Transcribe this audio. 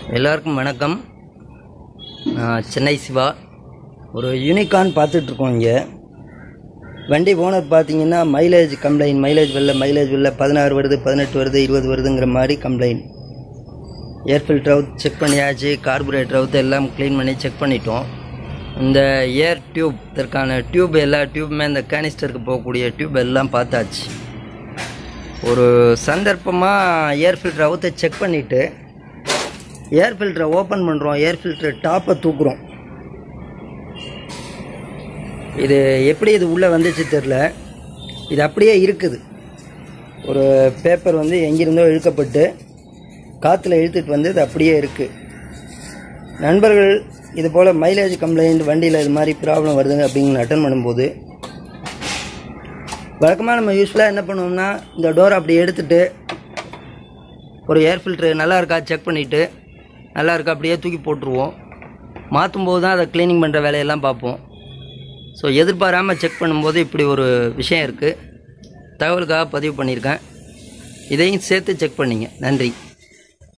எல்லாருக்கும் வணக்கம் நான் சென்னை சிவா ஒரு யூனிகான் பார்த்துட்ருக்கோம் இங்கே வண்டி ஓனர் பார்த்தீங்கன்னா மைலேஜ் கம்ப்ளைண்ட் மைலேஜ் வெளில மைலேஜ் வெளில பதினாறு வருது பதினெட்டு வருது இருபது வருதுங்கிற மாதிரி complaint air filter out check பண்ணியாச்சு கார்பரேட்டர் அவுட் எல்லாம் க்ளீன் பண்ணி செக் பண்ணிட்டோம் இந்த ஏர் டியூப் இதற்கான டியூப் எல்லா டியூப்புமே இந்த கேனிஸ்டருக்கு போகக்கூடிய டியூப் எல்லாம் பார்த்தாச்சு ஒரு சந்தர்ப்பமாக ஏர் ஃபில்டர் அவுத்தை செக் பண்ணிவிட்டு ஏர் ஃபில்டரை ஓப்பன் பண்ணுறோம் ஏர் ஃபில்டர் டாப்பை தூக்குறோம் இது எப்படி இது உள்ளே வந்துச்சு தெரில இது அப்படியே இருக்குது ஒரு பேப்பர் வந்து எங்கிருந்தோ இழுக்கப்பட்டு காற்றுல இழுத்துட்டு வந்து இது அப்படியே இருக்குது நண்பர்கள் இது போல் மைலேஜ் கம்ப்ளைண்ட் வண்டியில் இது மாதிரி ப்ராப்ளம் வருதுங்க அப்படிங்கிற அட்டன் பண்ணும்போது வழக்கமாக நம்ம யூஸ்ஃபுல்லாக என்ன பண்ணுவோம்னா இந்த டோர் அப்படி எடுத்துட்டு ஒரு ஏர் ஃபில்ட்ரு நல்லா இருக்கா செக் பண்ணிவிட்டு நல்லா இருக்கா அப்படியே தூக்கி போட்டுருவோம் மாற்றும் போது தான் அதை க்ளீனிங் பண்ணுற வேலையெல்லாம் பார்ப்போம் ஸோ எதிர்பாராமல் செக் பண்ணும்போது இப்படி ஒரு விஷயம் இருக்குது தகவலுக்காக பதிவு பண்ணியிருக்கேன் இதையும் சேர்த்து செக் பண்ணிங்க நன்றி